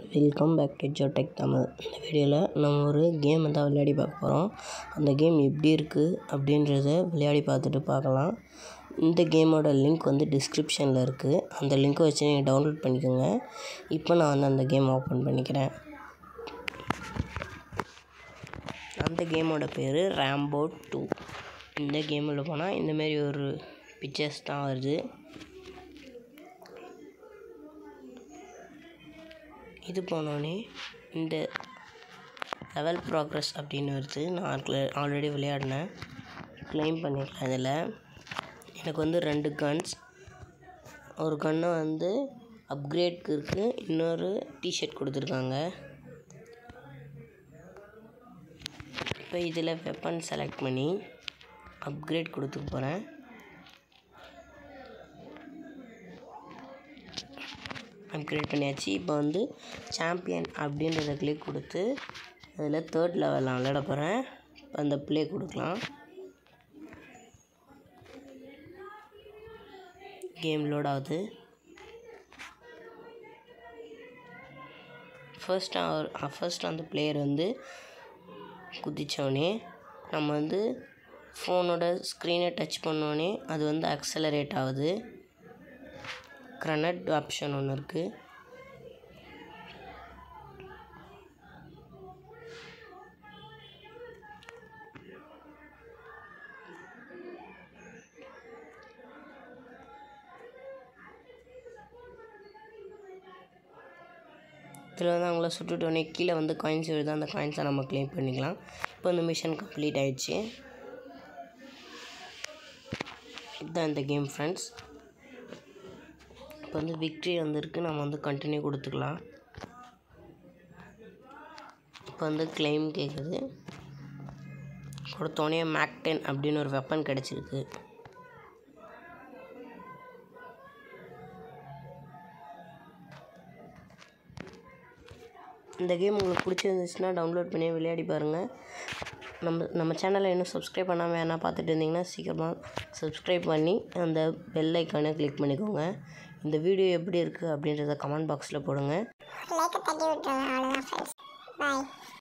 welcome back to ஜோடெக் தமிழ் இந்த வீடியோவில் நம்ம ஒரு கேம் தான் விளையாடி பார்க்க போகிறோம் அந்த கேம் எப்படி இருக்குது அப்படின்றத விளையாடி பார்த்துட்டு பார்க்கலாம் இந்த கேமோட லிங்க் வந்து டிஸ்கிரிப்ஷனில் இருக்குது அந்த லிங்க்கை வச்சு நீங்கள் டவுன்லோட் பண்ணிக்கோங்க இப்போ நான் வந்து அந்த கேம் ஓப்பன் பண்ணிக்கிறேன் அந்த கேமோட பேர் ரேம்போ டூ இந்த கேமில் போனால் இந்தமாரி ஒரு பிக்சர்ஸ் தான் வருது இது போனோடனே இந்த லெவல் ப்ராக்ரஸ் அப்படின்னு வருது நான் ஆல்ரெடி விளையாடினேன் க்ளைம் பண்ணிக்கலாம் இதில் எனக்கு வந்து ரெண்டு கன்ஸ் ஒரு கன்று வந்து அப்கிரேட்க்கு இருக்குது இன்னொரு டிஷர்ட் கொடுத்துருக்காங்க இப்போ இதில் வெப்பன் செலக்ட் பண்ணி அப்கிரேட் கொடுத்துக்க போகிறேன் அப்கிரேட் பண்ணியாச்சு இப்போ வந்து சாம்பியன் அப்படின்றத கிளிக் கொடுத்து அதில் தேர்ட் லெவல் நான் விளையாட போகிறேன் அந்த ப்ளே கொடுக்கலாம் கேம் லோட் ஆகுது ஃபர்ஸ்ட் அவர் ஃபர்ஸ்ட் அந்த பிளேயர் வந்து குதித்தோடனே நம்ம வந்து ஃபோனோட ஸ்க்ரீனை டச் பண்ணோடனே அது வந்து அக்சலரேட் ஆகுது க்ரனட் ஆப்ஷன் ஒன்று இருக்குது இதில் வந்து அவங்கள சுட்டுட்டோடனே கீழே வந்து காயின்ஸ் விழுது அந்த காயின்ஸை நம்ம க்ளைம் பண்ணிக்கலாம் இப்போ இந்த மிஷன் கம்ப்ளீட் ஆயிடுச்சு இதுதான் இந்த கேம் ஃப்ரெண்ட்ஸ் இப்போ வந்து விக்ட்ரி வந்திருக்கு நம்ம வந்து கண்டினியூ கொடுத்துக்கலாம் இப்போ வந்து கிளைம் கேட்குது கொடுத்தோடனே மேக் டென் அப்படின்னு ஒரு வெப்பன் கிடச்சிருக்கு இந்த கேம் உங்களுக்கு பிடிச்சிருந்துச்சுன்னா டவுன்லோட் பண்ணி விளையாடி பாருங்கள் நம்ம நம்ம சேனலை இன்னும் சப்ஸ்கிரைப் பண்ணாமல் வேணா பார்த்துட்டு இருந்தீங்கன்னா சீக்கிரமாக சப்ஸ்கிரைப் பண்ணி அந்த பெல் ஐக்கானை கிளிக் பண்ணிக்கோங்க இந்த வீடியோ எப்படி இருக்குது அப்படின்றத கமெண்ட் பாக்ஸில் போடுங்க லைக்கை தட்டி விட்டுருங்க அவ்வளோதான் ஃப்ரெண்ட்ஸ் பாய்